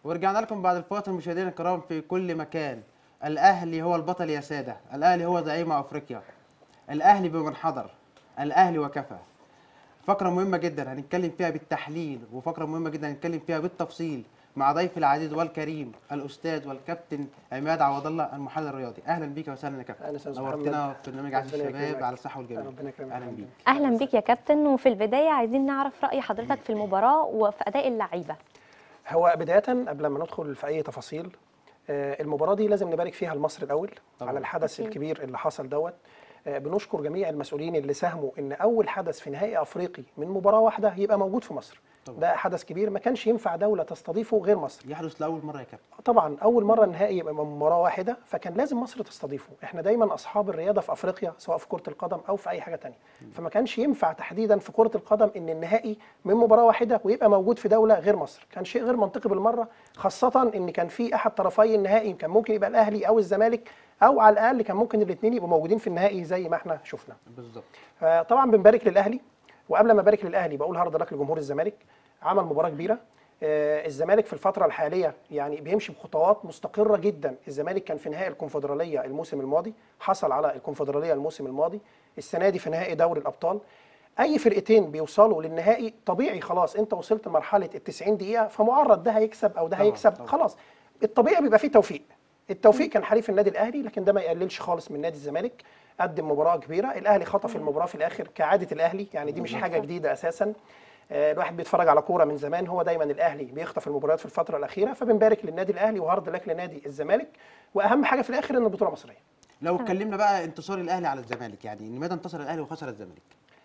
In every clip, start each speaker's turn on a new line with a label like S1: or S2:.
S1: ورجعنا لكم بعد الفاصل مشاهدينا الكرام في كل مكان الاهلي هو البطل يا ساده الاهلي هو زعيم افريقيا الاهلي بمن حضر الاهلي وكفى فقره مهمه جدا هنتكلم فيها بالتحليل وفقره مهمه جدا هنتكلم فيها بالتفصيل مع ضيف العزيز والكريم الاستاذ والكابتن عماد عوض الله المحلل الرياضي اهلا بيك وسهلا يا كابتن
S2: أهلا وسهلا
S1: نورتنا في برنامج عز
S2: ربنا
S1: الشباب
S2: يكرمك.
S1: على الصحه والجمال
S2: ربنا يكرمك.
S1: اهلا بيك
S3: اهلا بيك يا كابتن وفي البدايه عايزين نعرف راي حضرتك في المباراه وفي اداء اللعيبه
S2: هو بداية قبل ما ندخل في أي تفاصيل آه، المباراة دي لازم نبارك فيها لمصر الأول
S1: طبعاً.
S2: على الحدث
S3: أكيد.
S2: الكبير اللي حصل دوت آه، بنشكر جميع المسؤولين اللي ساهموا إن أول حدث في نهائي أفريقي من مباراة واحدة يبقى موجود في مصر
S1: طبعاً.
S2: ده حدث كبير ما كانش ينفع دولة تستضيفه غير مصر
S1: يحدث لاول مره يا كابتن
S2: طبعا اول مره النهائي يبقى من مباراه واحده فكان لازم مصر تستضيفه احنا دايما اصحاب الرياضه في افريقيا سواء في كره القدم او في اي حاجه تانية فما كانش ينفع تحديدا في كره القدم ان النهائي من مباراه واحده ويبقى موجود في دوله غير مصر كان شيء غير منطقي بالمره خاصه ان كان في احد طرفي النهائي كان ممكن يبقى الاهلي او الزمالك او على الاقل كان ممكن الاثنين يبقوا موجودين في النهائي زي ما احنا شفنا
S1: بالظبط
S2: طبعا بنبارك للاهلي وقبل ما ابارك للاهلي بقول هارد لك لجمهور الزمالك عمل مباراه كبيره آه، الزمالك في الفتره الحاليه يعني بيمشي بخطوات مستقره جدا الزمالك كان في نهائي الكونفدراليه الموسم الماضي حصل على الكونفدراليه الموسم الماضي السنه دي في نهائي دوري الابطال اي فرقتين بيوصلوا للنهائي طبيعي خلاص انت وصلت لمرحله ال 90 دقيقه فمعرض ده هيكسب او ده
S1: طبعاً،
S2: هيكسب
S1: طبعاً.
S2: خلاص الطبيعي بيبقى فيه توفيق التوفيق كان حليف النادي الاهلي لكن ده ما يقللش خالص من نادي الزمالك قدم مباراه كبيره الاهلي خطف المباراه في الاخر كعاده الاهلي يعني دي مش حاجه جديده اساسا آه، الواحد بيتفرج على كوره من زمان هو دايما الاهلي بيخطف المباريات في الفتره الاخيره فبنبارك للنادي الاهلي وهارد لك لنادي الزمالك واهم حاجه في الاخر ان البطوله مصريه
S1: لو اتكلمنا بقى انتصار الاهلي على الزمالك يعني لماذا انتصر الاهلي وخسر الزمالك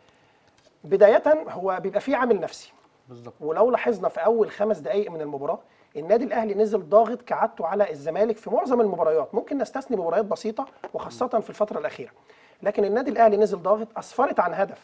S2: بدايه هو بيبقى فيه عامل نفسي
S1: بالظبط
S2: ولو لاحظنا في اول خمس دقائق من المباراه النادي الاهلي نزل ضاغط كعادته على الزمالك في معظم المباريات ممكن نستثني مباريات بسيطه وخاصه في الفتره الاخيره لكن النادي الاهلي نزل ضاغط اسفرت عن هدف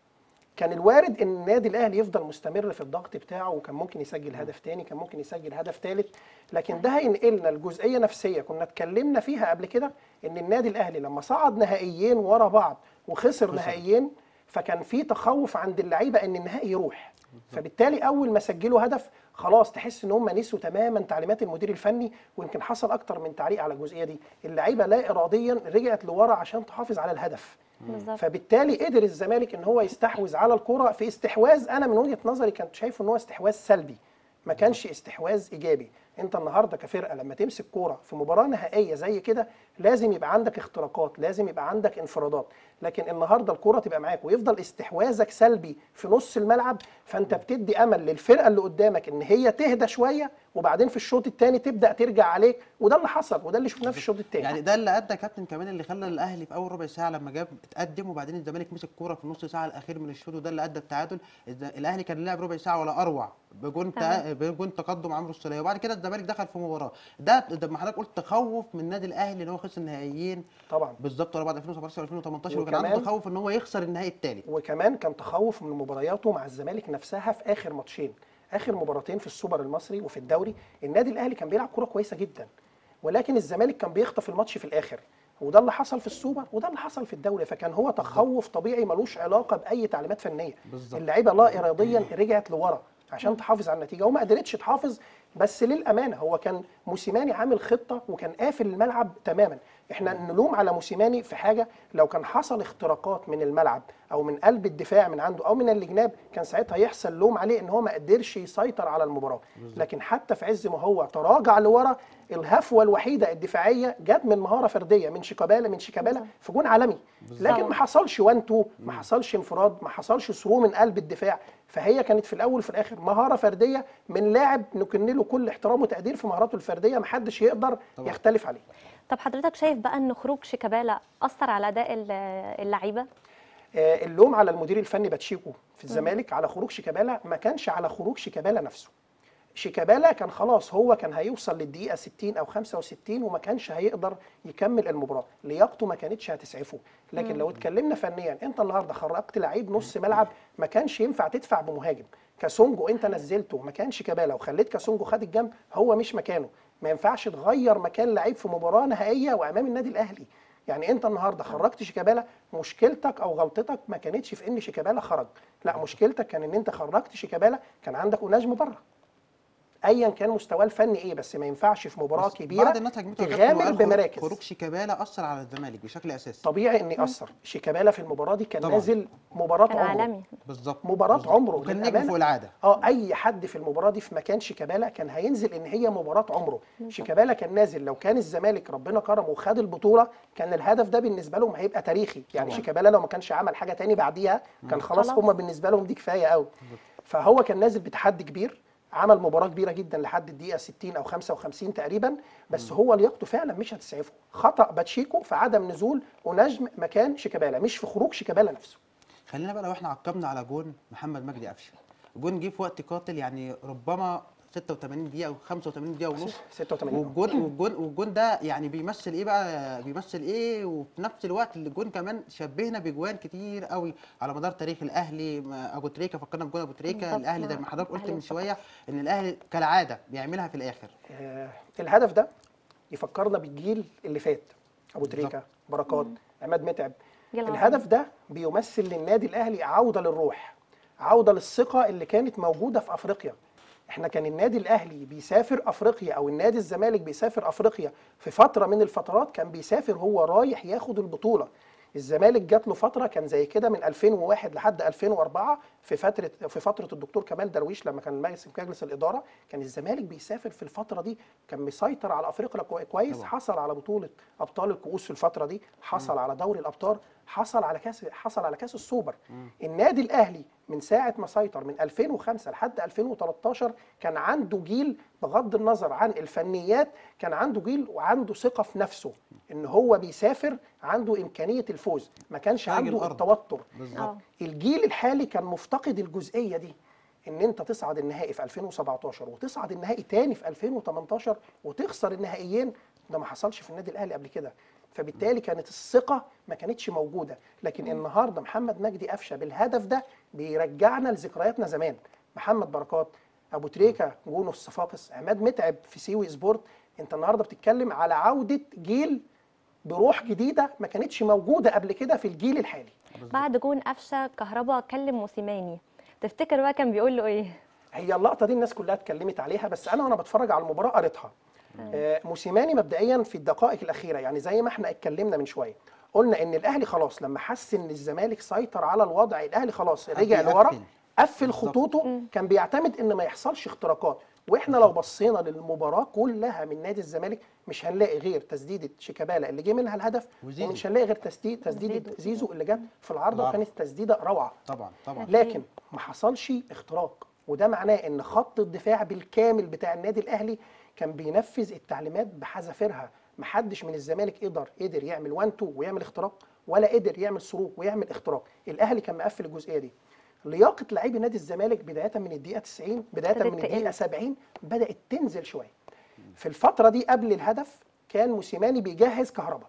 S2: كان الوارد ان النادي الاهلي يفضل مستمر في الضغط بتاعه وكان ممكن يسجل هدف تاني كان ممكن يسجل هدف ثالث لكن ده هينقلنا لجزئيه نفسيه كنا اتكلمنا فيها قبل كده ان النادي الاهلي لما صعد نهائيين ورا بعض وخسر
S1: خسر.
S2: نهائيين فكان في تخوف عند اللعيبه ان النهائي يروح فبالتالي اول ما سجلوا هدف خلاص تحس ان هم نسوا تماما تعليمات المدير الفني ويمكن حصل اكتر من تعليق على الجزئيه دي اللعيبه لا اراديا رجعت لورا عشان تحافظ على الهدف
S3: بالظبط
S2: فبالتالي قدر الزمالك ان هو يستحوذ على الكره في استحواذ انا من وجهه نظري كنت شايفه ان هو استحواذ سلبي ما كانش استحواذ ايجابي انت النهارده كفرقه لما تمسك كوره في مباراه نهائيه زي كده لازم يبقى عندك اختراقات لازم يبقى عندك انفرادات لكن النهارده الكوره تبقى معاك ويفضل استحواذك سلبي في نص الملعب فانت بتدي امل للفرقه اللي قدامك ان هي تهدى شويه وبعدين في الشوط الثاني تبدا ترجع عليك وده اللي حصل وده اللي شفناه في الشوط الثاني
S1: يعني ده اللي ادى كابتن كمان اللي خلى الاهلي في اول ربع ساعه لما جاب اتقدم وبعدين الزمالك مسك كوره في النص ساعه الاخير من الشوط وده اللي ادى التعادل الز- الاهلي كان لعب ربع ساعه ولا اروع بجون تا...
S3: تمام.
S1: بجون تقدم عمرو السوليه وبعد كده الزمالك دخل في مباراه ده ده ما حضرتك قلت تخوف من النادي الاهلي ان هو خسر النهائيين
S2: طبعا
S1: بالظبط ورا بعض 2017 و2018 وكان عنده
S2: وكمان-
S1: تخوف ان هو يخسر النهائي الثالث
S2: وكمان كان تخوف من مبارياته مع الزمالك نفسها في اخر ماتشين اخر مباراتين في السوبر المصري وفي الدوري النادي الاهلي كان بيلعب كوره كويسه جدا ولكن الزمالك كان بيخطف الماتش في الاخر وده اللي حصل في السوبر وده اللي حصل في الدوري فكان هو تخوف طبيعي ملوش علاقه باي تعليمات فنيه
S1: بالظبط.
S2: اللعيبه لا اراديا رجعت لورا عشان تحافظ على النتيجه وما قدرتش تحافظ بس للامانه هو كان موسيماني عامل خطه وكان قافل الملعب تماما احنا نلوم على موسيماني في حاجه لو كان حصل اختراقات من الملعب او من قلب الدفاع من عنده او من الجناب كان ساعتها يحصل لوم عليه ان هو ما قدرش يسيطر على المباراه لكن حتى في عز ما هو تراجع لورا الهفوه الوحيده الدفاعيه جت من مهاره فرديه من شيكابالا من شيكابالا في جون عالمي لكن ما حصلش وان تو ما حصلش انفراد ما حصلش ثرو من قلب الدفاع فهي كانت في الاول وفي الاخر مهاره فرديه من لاعب نكن له كل احترام وتقدير في مهاراته الفرديه ما حدش يقدر
S1: طبعا.
S2: يختلف عليه
S3: طب حضرتك شايف بقى ان خروج شيكابالا اثر على اداء ال- اللعيبه
S2: آه، اللوم على المدير الفني باتشيكو في الزمالك على خروج شيكابالا ما كانش على خروج شيكابالا نفسه شيكابالا كان خلاص هو كان هيوصل للدقيقه 60 او 65 وما كانش هيقدر يكمل المباراه لياقته ما كانتش هتسعفه لكن لو اتكلمنا فنيا انت النهارده خرجت لعيب نص ملعب ما كانش ينفع تدفع بمهاجم كاسونجو انت نزلته مكان شيكابالا وخليت كاسونجو خد الجنب هو مش مكانه ما ينفعش تغير مكان لعيب في مباراه نهائيه وامام النادي الاهلي يعني انت النهارده خرجت شيكابالا مشكلتك او غلطتك ما كانتش في ان شيكابالا خرج لا مشكلتك كان ان انت خرجت شيكابالا كان عندك اوناجم بره ايا كان مستواه الفني ايه بس ما ينفعش في مباراه
S1: بس
S2: كبيره
S1: بعض الناس هجمته جت
S2: تغامر
S1: وقال
S2: بمراكز
S1: خروج شيكابالا اثر على الزمالك بشكل اساسي
S2: طبيعي ان ياثر شيكابالا في المباراه دي كان
S1: طبعاً.
S2: نازل مباراه
S3: كان
S2: عمره
S3: عالمي
S1: بالظبط
S2: مباراة
S1: بالظبط.
S2: عمره
S1: وكان
S2: بالأمانة.
S1: نجم فوق العاده
S2: اه اي حد في المباراه دي في مكان شيكابالا كان هينزل ان هي مباراه عمره شيكابالا كان نازل لو كان الزمالك ربنا كرمه وخد البطوله كان الهدف ده بالنسبه لهم هيبقى تاريخي يعني
S1: طبعاً.
S2: شيكابالا لو ما كانش عمل حاجه تاني بعديها كان خلاص
S3: خلاص.
S2: هم بالنسبه لهم دي كفايه قوي فهو كان نازل بتحدي كبير عمل مباراه كبيره جدا لحد الدقيقه 60 او 55 تقريبا بس هو لياقته فعلا مش هتسعفه خطا باتشيكو في عدم نزول ونجم مكان شيكابالا مش في خروج شيكابالا نفسه
S1: خلينا بقى لو احنا عقبنا على جون محمد مجدي قفشه جون جه في وقت قاتل يعني ربما 86 دقيقه او 85 دقيقه ونص
S2: 86
S1: والجون والجون والجون ده يعني بيمثل ايه بقى بيمثل ايه وفي نفس الوقت الجون كمان شبهنا بجوان كتير قوي على مدار تاريخ الاهلي ما- ابو تريكه فكرنا بجون ابو تريكه
S3: بالظبط،
S1: الاهلي زي
S3: مع
S1: ما حضرتك قلت
S3: الأهلي
S1: من
S3: والصفاقس.
S1: شويه ان الاهلي كالعاده بيعملها في الاخر
S2: آه، الهدف ده يفكرنا بالجيل اللي فات ابو
S1: بالظبط.
S2: تريكه بركات عماد متعب
S3: جيل عظيم.
S2: الهدف ده بيمثل للنادي الاهلي عوده للروح عوده للثقه اللي كانت موجوده في افريقيا احنا كان النادي الاهلي بيسافر افريقيا او النادي الزمالك بيسافر افريقيا في فتره من الفترات كان بيسافر هو رايح ياخد البطوله الزمالك جات له فتره كان زي كده من 2001 لحد 2004 في فتره في فتره الدكتور كمال درويش لما كان مجلس مجلس الاداره كان الزمالك بيسافر في الفتره دي كان مسيطر على افريقيا كوي- كويس
S1: طبعا.
S2: حصل على بطوله ابطال الكؤوس في الفتره دي حصل على دوري الابطال حصل على كاس حصل على كاس السوبر النادي الاهلي من ساعه ما سيطر من 2005 لحد 2013 كان عنده جيل بغض النظر عن الفنيات كان عنده جيل وعنده ثقه في نفسه ان هو بيسافر عنده امكانيه الفوز ما كانش
S1: خارج
S2: عنده
S1: الأرض.
S2: التوتر
S1: بالظبط
S3: اه
S2: الجيل الحالي كان مفتقد الجزئيه دي ان انت تصعد النهائي في 2017 وتصعد النهائي تاني في 2018 وتخسر النهائيين ده ما حصلش في النادي الاهلي قبل كده فبالتالي كانت الثقه ما كانتش موجوده لكن النهارده محمد مجدي قفشه بالهدف ده بيرجعنا لذكرياتنا زمان محمد بركات ابو تريكه جونه في الصفاقس عماد متعب في سيوي سبورت انت النهارده بتتكلم على عوده جيل بروح جديده ما كانتش موجوده قبل كده في الجيل الحالي
S3: بعد جون قفشه كهربا كلم موسيماني تفتكر بقى كان بيقول له ايه
S2: هي اللقطه دي الناس كلها اتكلمت عليها بس انا وانا بتفرج على المباراه قريتها آه، موسيماني مبدئيا في الدقائق الاخيره يعني زي ما احنا اتكلمنا من شويه قلنا ان الاهلي خلاص لما حس ان الزمالك سيطر على الوضع الاهلي خلاص رجع
S1: يقفل.
S2: لورا قفل
S1: بالظبط.
S2: خطوطه كان بيعتمد ان ما يحصلش اختراقات واحنا لو بصينا للمباراه كلها من نادي الزمالك مش هنلاقي غير تسديده شيكابالا اللي جه منها الهدف
S1: وزيزو.
S2: ومش هنلاقي غير تسديد تسديده
S3: زيزو.
S2: زيزو اللي جت في العارضه
S1: العارضة.
S2: وكانت تسديده روعه
S1: طبعا طبعا
S2: لكن ما حصلش اختراق وده معناه ان خط الدفاع بالكامل بتاع النادي الاهلي كان بينفذ التعليمات بحذافيرها محدش من الزمالك قدر قدر يعمل 1 2 ويعمل اختراق ولا قدر يعمل سروق ويعمل اختراق الاهلي كان مقفل الجزئيه دي لياقه لاعبي نادي الزمالك بدايه من الدقيقه 90 بدايه
S3: ابتدت
S2: من الدقيقه
S3: تقل.
S2: 70 بدات تنزل شويه في الفتره دي قبل الهدف كان موسيماني بيجهز كهربا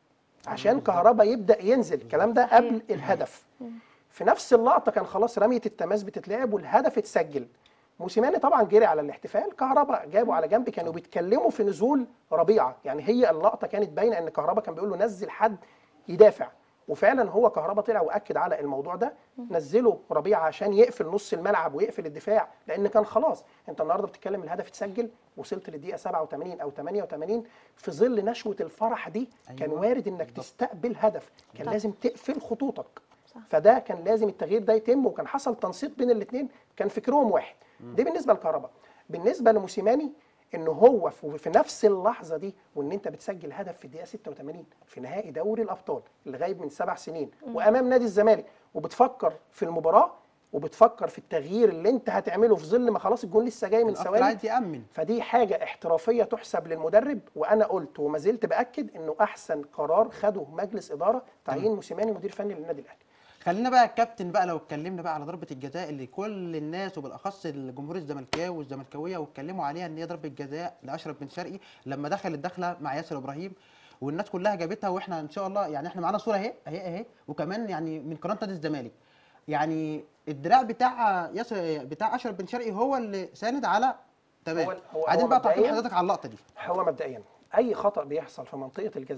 S2: عشان كهربا يبدا ينزل الكلام ده
S3: صحيح.
S2: قبل الهدف في نفس اللقطه كان خلاص رميه التماس بتتلعب والهدف اتسجل موسيماني طبعا جري على الاحتفال كهربا جابه على جنب كانوا بيتكلموا في نزول ربيعه يعني هي اللقطه كانت باينه ان كهربا كان بيقول له نزل حد يدافع وفعلا هو كهربا طلع واكد على الموضوع ده نزله ربيعه عشان يقفل نص الملعب ويقفل الدفاع لان كان خلاص انت النهارده بتتكلم الهدف اتسجل وصلت للدقيقه 87 او 88 في ظل نشوه الفرح دي كان
S1: أيوة.
S2: وارد انك
S1: بالظبط.
S2: تستقبل هدف كان
S3: صح.
S2: لازم تقفل خطوطك
S3: صح.
S2: فده كان لازم التغيير ده يتم وكان حصل تنسيق بين الاثنين كان فكرهم واحد ده بالنسبه لكهربا بالنسبه لموسيماني ان هو في في نفس اللحظه دي وان انت بتسجل هدف في الدقيقه 86 في نهائي دوري الابطال اللي غايب من سبع سنين وامام نادي الزمالك وبتفكر في المباراه وبتفكر في التغيير اللي انت هتعمله في ظل ما خلاص الجون لسه جاي من
S1: الأخطر
S2: ثواني
S1: عايز يامن
S2: فدي حاجة احترافية تحسب للمدرب وأنا قلت وما زلت بأكد إنه أحسن قرار خده مجلس إدارة تعيين موسيماني مدير فني للنادي الأهلي.
S1: خلينا بقى الكابتن بقى لو اتكلمنا بقى على ضربه الجزاء اللي كل الناس وبالاخص الجمهور الزملكاوي والزملكاويه واتكلموا عليها ان هي ضربه جزاء لاشرف بن شرقي لما دخل الدخله مع ياسر ابراهيم والناس كلها جابتها واحنا ان شاء الله يعني احنا معانا صوره اهي اهي اهي وكمان يعني من قناه نادي الزمالك يعني الدراع بتاع ياسر بتاع اشرف بن شرقي هو اللي ساند على تمام
S2: هو- هو-
S1: عايزين
S2: هو
S1: بقى تعقيب
S2: مبدئياً-
S1: حضرتك على اللقطه دي
S2: هو مبدئيا أي خطأ بيحصل في منطقة الجزاء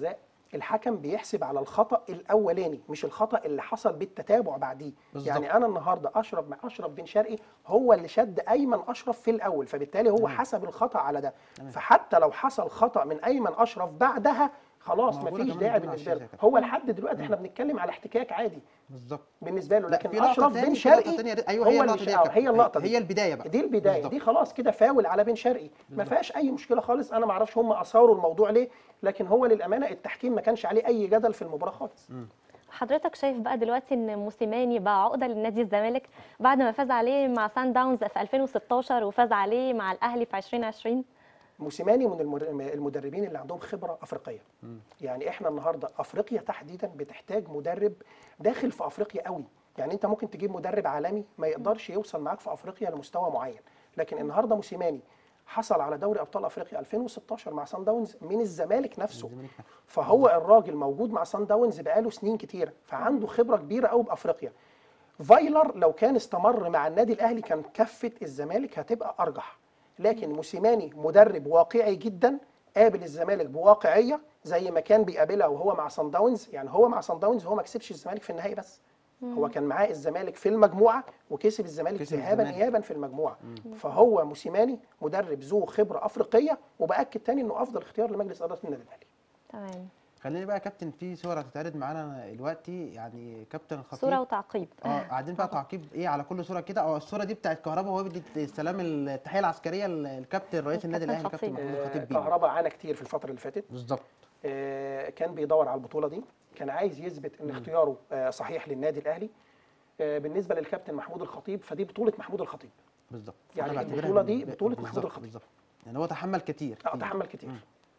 S2: الحكم بيحسب على الخطا الاولاني مش الخطا اللي حصل بالتتابع بعديه
S1: بالظبط.
S2: يعني انا النهارده اشرف مع اشرف بن شرقي هو اللي شد ايمن اشرف في الاول فبالتالي هو حسب الخطا على ده فحتى لو حصل خطا من ايمن اشرف بعدها خلاص
S1: ما هو بقولك
S2: مفيش
S1: كمان
S2: داعي
S1: بدون
S2: بالنسبه
S1: عشان
S2: له
S1: زي كده.
S2: هو لحد دلوقتي احنا بنتكلم على احتكاك عادي
S1: بالظبط
S2: بالنسبه له
S1: لا،
S2: لكن
S1: في لقطة
S2: اشرف
S1: تاني-
S2: بن
S1: في لقطة
S2: شرقي
S1: تانية- أيوة،
S2: هو
S1: هي
S2: اللي
S1: اللقطة دي
S2: ش-
S1: يا
S2: آه،
S1: كابتن.
S2: هي اللقطه دي
S1: هي البداية بقى.
S2: دي البدايه
S1: بالظبط.
S2: دي خلاص كده فاول على بن شرقي ما فيهاش اي مشكله خالص انا ما اعرفش هم اثاروا الموضوع ليه لكن هو للامانه التحكيم ما كانش عليه اي جدل في المباراه خالص
S3: حضرتك شايف بقى دلوقتي ان موسيماني بقى عقده للنادي الزمالك بعد ما فاز عليه مع سان داونز في 2016 وفاز عليه مع الاهلي في 2020
S2: موسيماني من المر- المدربين اللي عندهم خبره افريقيه يعني احنا النهارده افريقيا تحديدا بتحتاج مدرب داخل في افريقيا قوي يعني انت ممكن تجيب مدرب عالمي ما يقدرش يوصل معاك في افريقيا لمستوى معين لكن النهارده موسيماني حصل على دوري ابطال افريقيا 2016 مع سان داونز من الزمالك نفسه
S1: الزمالك نفسه.
S2: فهو الراجل موجود مع سان داونز بقاله سنين كتيره فعنده خبره كبيره قوي بافريقيا فايلر لو كان استمر مع النادي الاهلي كان كفه الزمالك هتبقى ارجح لكن موسيماني مدرب واقعي جدا قابل الزمالك بواقعيه زي ما كان بيقابلها وهو مع سان داونز يعني هو مع سان داونز هو ما كسبش الزمالك في النهائي بس هو كان معاه الزمالك في المجموعه وكسب الزمالك
S1: كسب
S2: ذهابا
S1: الزمالك.
S2: ايابا في المجموعه فهو موسيماني مدرب ذو خبره افريقيه وباكد تاني انه افضل اختيار لمجلس اداره النادي الاهلي
S3: تمام
S1: خليني بقى يا كابتن في صورة هتتعرض معانا دلوقتي يعني كابتن الخطيب
S3: صوره وتعقيب
S1: اه قاعدين بقى تعقيب ايه على كل صوره كده اه الصوره دي بتاعت كهربا وهو بيدي السلام التحيه العسكريه للكابتن رئيس النادي
S3: الكابتن
S1: الاهلي كابتن
S3: خطيب.
S1: محمود
S2: آه،
S1: الخطيب بيه
S2: كهربا عانى كتير في الفتره اللي فاتت
S1: بالظبط
S2: آه، كان بيدور على البطوله دي كان عايز يثبت ان اختياره آه، صحيح للنادي الاهلي آه، بالنسبه للكابتن محمود الخطيب فدي بطوله محمود الخطيب
S1: بالظبط
S2: يعني
S1: أنا بعتبرها
S2: البطولة دي
S1: ب-
S2: بطولة
S1: بالظبط،
S2: محمود الخطيب.
S1: بالظبط يعني هو تحمل كتير
S2: لا تحمل كتير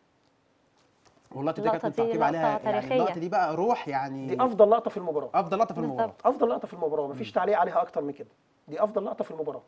S1: والله دي
S3: اللقطة
S1: كابتن
S3: دي
S1: تعقيب
S3: لقطة
S1: عليها يعني
S3: تاريخية.
S1: اللقطه دي بقى روح يعني
S2: دي افضل لقطه في المباراه
S1: افضل لقطه في المباراه
S3: بالظبط.
S2: افضل لقطه في المباراه مفيش تعليق عليها اكتر من كده دي افضل لقطه في المباراه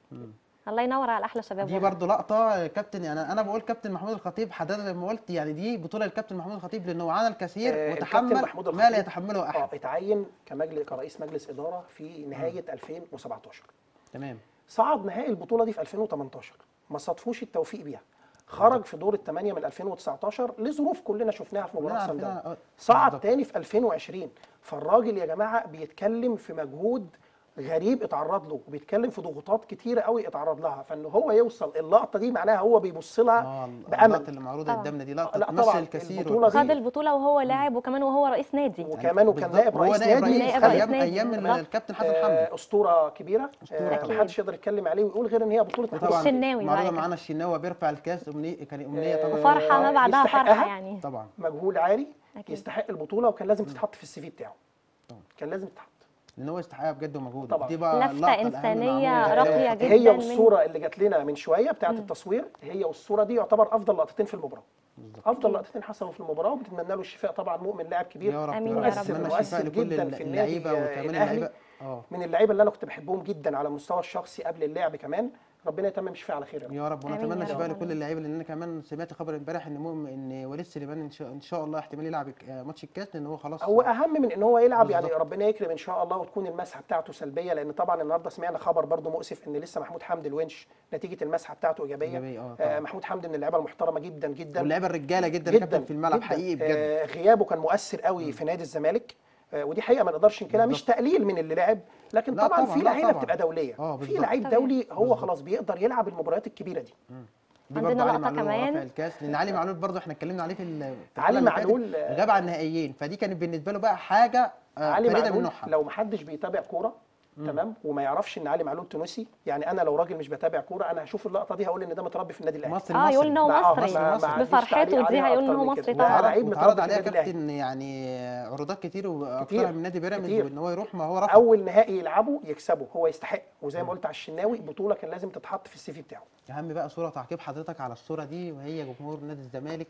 S3: الله ينور على احلى شباب
S1: دي
S3: والله.
S1: برضو لقطه كابتن يعني انا بقول كابتن محمود الخطيب حضرتك لما قلت يعني دي بطوله الكابتن محمود الخطيب لانه عانى الكثير
S2: آه،
S1: وتحمل
S2: الكابتن محمود
S1: ما لا
S2: الخطيب
S1: يتحمله احد
S2: اه اتعين كمجلس كرئيس مجلس اداره في نهايه 2017
S1: تمام
S2: صعد نهائي البطوله دي في 2018 ما صادفوش التوفيق بيها خرج في دور الثمانيه من 2019 لظروف كلنا شفناها في مباراه
S1: كلنا
S2: سان
S1: عارفينها،
S2: داونز
S1: آه،
S2: صعد
S1: بالظبط.
S2: تاني في 2020 فالراجل يا جماعه بيتكلم في مجهود غريب اتعرض له وبيتكلم في ضغوطات كتيره قوي اتعرض لها فان هو يوصل اللقطه دي معناها هو بيبص لها
S1: اه
S2: بامل
S1: اللقطه اللي معروضه
S3: طبعا.
S1: قدامنا دي
S2: آه،
S1: لقطه
S2: لا
S1: تمثل
S2: طبعا،
S1: الكثير
S2: البطولة دي-
S3: خد البطوله وهو لاعب وكمان وهو رئيس نادي
S2: وكمان وكان
S1: بالظبط.
S2: نائب
S1: وهو
S2: رئيس
S1: نائب
S2: نادي
S1: رئيس
S3: نائب رئيس
S1: ايام
S3: نادي.
S1: ايام
S3: بالظبط.
S1: الكابتن حسن
S2: آه،
S1: حمدي
S2: اسطوره كبيره
S1: أسطورة
S2: آه،
S1: طبعاً.
S2: محدش يقدر يتكلم عليه ويقول غير ان هي بطوله محمود
S1: وطبعا
S3: الشناوي
S1: معروضه
S3: معاك.
S1: معانا الشناوي بيرفع الكاس امنيه كان امنيه طبعا
S3: وفرحه ما
S2: آه،
S3: بعدها فرحه
S2: يستحقها.
S3: يعني
S1: طبعا
S2: مجهول عالي
S3: أكيد.
S2: يستحق البطوله وكان لازم تتحط في السي في بتاعه
S1: طبعاً.
S2: كان لازم تتحط
S1: لان هو يستحقها بجد ومجهود
S2: طبعاً.
S1: دي بقى
S3: لفتة
S1: اللقطة الأهم
S3: إنسانية
S1: معمولة.
S3: راقية جدا
S2: هي
S3: من-
S2: والصوره اللي جات لنا من شويه بتاعه التصوير هي والصوره دي يعتبر افضل لقطتين في المباراه افضل لقطتين حصلوا في المباراه وبنتمنى له الشفاء طبعا مؤمن لاعب كبير
S1: يا رب
S3: آمين
S1: يا
S3: يا
S1: رب
S3: رب.
S1: اتمنى
S2: مؤثر
S1: الشفاء لكل
S2: جدا في النادي،
S1: اللعيبه
S2: آه،
S1: وكمان
S2: الأهلي.
S1: اللعيبه اه
S2: من اللعيبه اللي انا كنت بحبهم جدا على المستوى الشخصي قبل اللعب كمان ربنا يتمم شفاء على خير يا رب.
S1: يا رب
S3: آمين
S1: ونتمنى
S3: يا
S1: الشفاء
S3: رب.
S1: لكل اللعيبه لان انا كمان سمعت خبر امبارح ان مؤمن ان وليد سليمان ان شاء, إن شاء الله احتمال يلعب آه، ماتش الكاس لان هو خلاص
S2: هو اهم من ان هو يلعب يعني
S1: بالظبط.
S2: ربنا يكرم ان شاء الله وتكون المسحه بتاعته سلبيه لان طبعا النهارده سمعنا خبر برضو مؤسف ان لسه محمود حمدي الونش نتيجه المسحه بتاعته ايجابيه,
S1: إيجابية، آه،
S2: آه
S1: طبعاً.
S2: محمود حمدي من اللعيبه المحترمه جدا جدا
S1: واللعيبه الرجاله جدا, كابتن في الملعب
S2: جداً.
S1: حقيقي بجد
S2: آه غيابه كان مؤثر قوي في نادي الزمالك آه ودي حقيقه ما نقدرش ننكرها مش
S1: بالظبط.
S2: تقليل من اللي لعب لكن
S1: لا
S2: طبعا
S1: طبعاً،
S2: في
S1: لا
S2: لعيبه
S1: طبعاً.
S2: بتبقى دوليه
S1: آه،
S2: في
S1: بالظبط.
S2: لعيب
S3: طبيعي.
S2: دولي هو
S1: بالظبط.
S2: خلاص بيقدر يلعب المباريات الكبيره دي
S1: دي
S3: عندنا
S1: برضه علي
S3: لقطة
S1: معلول
S3: كمان.
S1: رافع الكاس لان علي معلول برضه احنا اتكلمنا عليه في ال- في
S2: علي
S1: الحلقة اللي
S2: معلول،
S1: فاتت،
S2: آه،
S1: غاب عن النهائيين فدي كانت بالنسبه له بقى حاجه آه،
S2: علي
S1: فريده من
S2: معلول
S1: نوعها
S2: لو محدش بيتابع كوره تمام وما يعرفش ان علي معلول تونسي يعني انا لو راجل مش بتابع كوره انا هشوف اللقطه دي هقول ان ده متربي في النادي الاهلي
S1: مصري
S3: اه يقول ان هو
S2: مع- آه،
S3: مصري
S2: ما- ما عنديش
S3: بفرحته
S2: تعليق
S3: دي
S2: عليها
S3: هيقول ان
S2: أكتر
S3: هو
S2: من
S3: مصري
S2: كده.
S3: طبعا
S2: وعلى لعيب
S1: واتعرض
S2: متربي في
S1: عليها
S2: النادي الأهلي.
S1: كابتن يعني عروضات كتير
S2: كتير.
S1: واكثرها من نادي بيراميدز
S2: كتير.
S1: وان هو يروح ما هو رفض
S2: اول نهائي يلعبه يكسبه هو يستحق وزي ما قلت على الشناوي بطوله كان لازم تتحط في السي في بتاعه
S1: اهم بقى صوره تعقيب حضرتك على الصوره دي وهي جمهور نادي الزمالك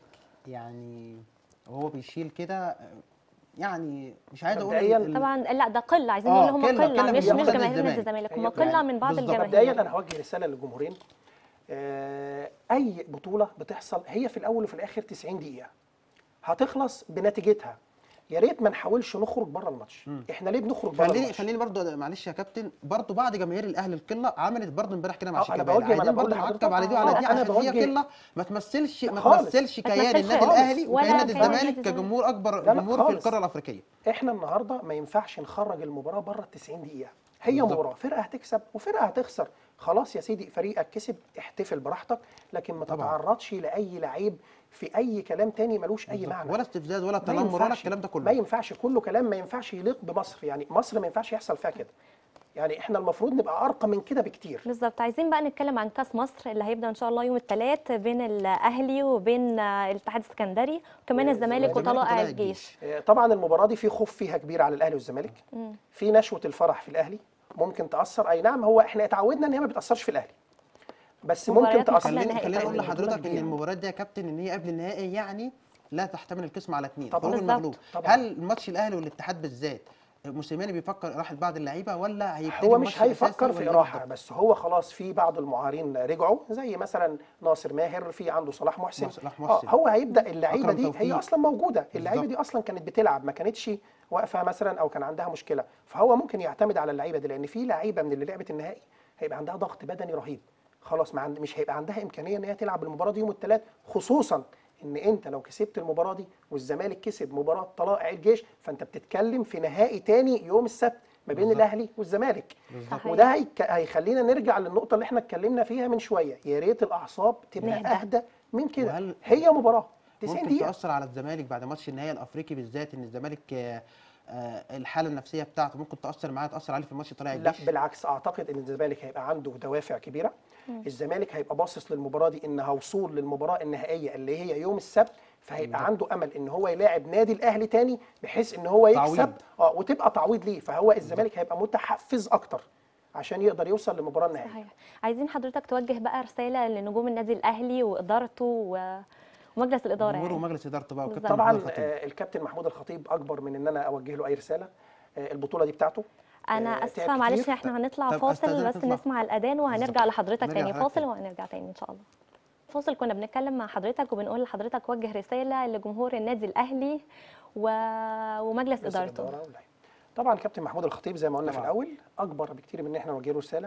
S1: يعني وهو بيشيل كده يعني مش عايز اقول
S2: مبدئياً
S1: ال-
S3: طبعا لا ده قله عايزين
S1: آه،
S3: نقول هم
S1: قلة-
S3: قله
S1: قلة
S3: مش
S1: من
S3: مش
S1: جمهور
S3: جماهير
S1: نادي
S3: نادي
S1: الزمالك.
S3: الزمالك هم
S2: يعني
S3: قله من بعض
S1: بالظبط.
S2: مبدئيا
S3: الجماهير
S2: انا هوجه رساله للجمهورين آه، اي بطوله بتحصل هي في الاول وفي الاخر 90 دقيقه هتخلص بنتيجتها يا ريت ما نحاولش نخرج بره الماتش احنا ليه بنخرج بره
S1: خليني
S2: الماتش
S1: خليني برضو معلش يا كابتن برضو بعض جماهير الاهلي القله عملت برضو امبارح كده مع
S2: آه،
S1: شيكابالا
S2: أنا بوجه- ما أنا
S1: عايزين
S2: بقول
S1: برضو
S2: لحضرتك
S1: نعقب على دي وعلى
S2: آه،
S1: دي
S2: أنا
S1: عشان هي
S2: بوجه-
S1: قله ما تمثلش ما
S2: خالص.
S1: تمثلش
S3: ما
S1: كيان
S3: تمثلش
S1: النادي
S3: خالص.
S1: الاهلي
S3: ولا
S1: وكيان نادي
S3: كيان
S1: الزمالك
S3: نادي الزمالك.
S1: كجمهور اكبر
S2: لا، لا،
S1: جمهور في
S2: خالص.
S1: القاره الافريقيه
S2: احنا النهارده ما ينفعش نخرج المباراه بره ال 90 دقيقه هي
S1: بالظبط.
S2: مباراه فرقه هتكسب وفرقه هتخسر خلاص يا سيدي فريقك كسب احتفل براحتك لكن ما
S1: طبعاً.
S2: تتعرضش لاي لعيب في اي كلام تاني ملوش اي
S1: بالظبط.
S2: معنى
S1: ولا استفزاز ولا
S2: ما
S1: تنمر ولا
S2: ينفعش.
S1: الكلام ده
S2: ما
S1: كله
S2: ينفعش كله كلام ما ينفعش يليق بمصر يعني مصر ما ينفعش يحصل فيها كده يعني احنا المفروض نبقى ارقى من كده بكتير
S3: بالظبط عايزين بقى نتكلم عن كاس مصر اللي هيبدا ان شاء الله يوم الثلاث بين الاهلي وبين آه، الاتحاد السكندري وكمان الزمالك
S1: الزمالك
S3: وطلائع
S1: وطلائع
S3: الجيش
S2: آه، طبعا المباراه دي في خوف فيها كبير على الاهلي والزمالك في نشوه الفرح في الاهلي ممكن تاثر اي نعم هو احنا اتعودنا ان هي ما بتاثرش في الاهلي بس ممكن
S3: مباريات
S2: تاثر
S3: قبل
S1: خليني
S3: النهائي
S1: خليني اقول
S3: تقريباً.
S1: لحضرتك ان
S2: كبيرة.
S1: المباراه دي يا كابتن ان هي قبل النهائي يعني لا تحتمل القسم على اثنين
S2: طبعاً.
S1: خروج
S3: بالظبط.
S1: المغلوب
S2: طبعاً.
S1: هل ماتش الاهلي والاتحاد بالذات موسيماني بيفكر راحه بعض اللعيبه ولا هيبتدي
S2: هو
S1: الماتش
S2: مش هيفكر
S1: الأساسي
S2: في
S1: ولا
S2: اراحه
S1: بالظبط؟
S2: بس هو خلاص في بعض المعارين رجعوا زي مثلا ناصر ماهر في عنده صلاح محسن
S1: صلاح
S2: اه
S1: محسن.
S2: هو هيبدا اللعيبه
S1: أكرم
S2: دي هي
S1: توفيق.
S2: اصلا موجوده اللعيبه دي اصلا كانت بتلعب ما كانتش واقفه مثلا او كان عندها مشكله فهو ممكن يعتمد على اللعيبه دي لان في لعيبه من اللي لعبت النهائي هيبقى عندها ضغط بدني رهيب خلاص ما عند مش هيبقى عندها امكانيه ان هي تلعب المباراه دي يوم الثلاث خصوصا ان انت لو كسبت المباراه دي والزمالك كسب مباراه طلائع الجيش فانت بتتكلم في نهائي تاني يوم السبت ما بين
S1: بالظبط.
S2: الاهلي والزمالك
S3: بالظبط.
S2: وده هيك... هيخلينا نرجع للنقطه اللي احنا اتكلمنا فيها من شويه يا ريت الاعصاب تبقى
S3: نهدى.
S2: اهدى من كده
S1: وهل-
S2: هي مباراه 90
S1: ممكن
S2: دقيقه
S1: تاثر على الزمالك بعد ماتش النهائي الافريقي بالذات ان الزمالك آه، آه، الحاله النفسيه بتاعته ممكن تاثر معاه تاثر عليه في الماتش طلائع
S2: لا
S1: الجيش
S2: بالعكس اعتقد ان الزمالك هيبقى عنده دوافع كبيره الزمالك هيبقى باصص للمباراه دي انها وصول للمباراه النهائيه اللي هي يوم السبت فهيبقى عنده امل ان هو يلاعب نادي الاهلي تاني بحيث ان هو يكسب
S1: تعويض.
S2: اه وتبقى تعويض ليه فهو الزمالك هيبقى متحفز اكتر عشان يقدر يوصل للمباراه النهائيه
S3: صحيح عايزين حضرتك توجه بقى رساله لنجوم النادي الاهلي وادارته و- ومجلس الاداره
S1: جمهور
S3: يعني.
S1: ومجلس ادارته بقى وكابتن
S3: بالظبط.
S2: طبعا
S1: محمود الخطيب.
S2: آه، الكابتن محمود الخطيب اكبر من ان انا اوجه له اي رساله آه، البطوله دي بتاعته
S3: انا
S2: آه،
S3: اسفه
S2: تعب
S3: معلش
S2: كتير.
S3: احنا هنطلع
S1: طب
S3: فاصل
S1: أستاذنك
S3: بس
S1: نطلع.
S3: نسمع الاذان وهنرجع
S1: بالظبط.
S3: لحضرتك
S1: نرجع
S3: تاني
S1: لحضرتك
S3: فاصل
S1: تاني.
S3: وهنرجع تاني ان شاء الله فاصل كنا بنتكلم مع حضرتك وبنقول لحضرتك وجه رساله لجمهور النادي الاهلي و... ومجلس
S2: مجلس
S3: ادارته
S2: الإدارة واللعيبة. طبعا كابتن محمود الخطيب زي ما قلنا في
S1: طبعاً.
S2: الاول اكبر بكتير من ان احنا نوجه له رساله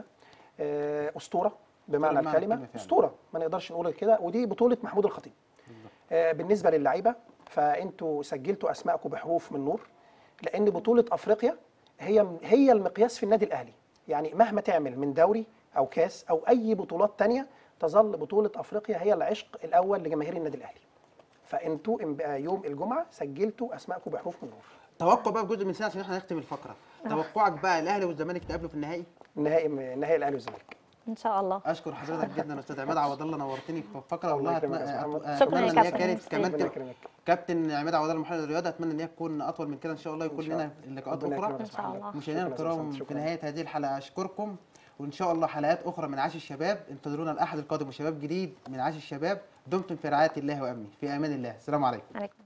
S2: آه، اسطوره بمعنى
S1: بمعنى
S2: الكلمه
S1: الكلمة فعلاً.
S2: اسطوره ما نقدرش نقول كده ودي بطوله محمود الخطيب آه، بالنسبه للعيبه فانتوا سجلتوا اسماءكم بحروف من نور لان بطوله افريقيا هي هي المقياس في النادي الاهلي يعني مهما تعمل من دوري او كاس او اي بطولات تانية تظل بطوله افريقيا هي العشق الاول لجماهير النادي الاهلي فانتوا إم- يوم الجمعه سجلتوا اسماءكم بحروف من نور
S1: توقع بقى بجزء من سنه عشان احنا نختم الفقره توقعك بقى الاهلي والزمالك تقابلوا في النهائي
S2: نهائي نهائي الاهلي والزمالك
S3: ان شاء الله
S1: اشكر حضرتك جدا استاذ عماد عوض الله نورتني في الفقره
S2: الله
S1: والله
S2: يكرمك
S1: أتم-
S2: يا محمد.
S1: أت-
S3: شكراً يا
S1: اتمنى ان هي
S3: كابتن.
S1: كانت كمان
S2: ربنا
S1: تبقى-
S2: يكرمك
S1: كابتن عماد عوض الله محمد الرياضه اتمنى ان هي تكون اطول من كده ان شاء الله يكون
S2: إن شاء
S1: لنا
S2: الله.
S1: لقاءات
S2: ربنا
S1: اخرى
S2: يكرمك يا
S3: إن شاء
S2: محمد.
S3: الله.
S1: مشاهدينا
S2: شكراً يا أستاذ
S1: الكرام
S2: سعد،
S1: في
S2: شكراً.
S1: نهايه هذه الحلقه اشكركم وان شاء الله حلقات اخرى من عاش الشباب انتظرونا الاحد القادم وشباب جديد من عاش الشباب دمتم في رعايه الله وامنه في امان الله السلام عليكم
S3: عليكم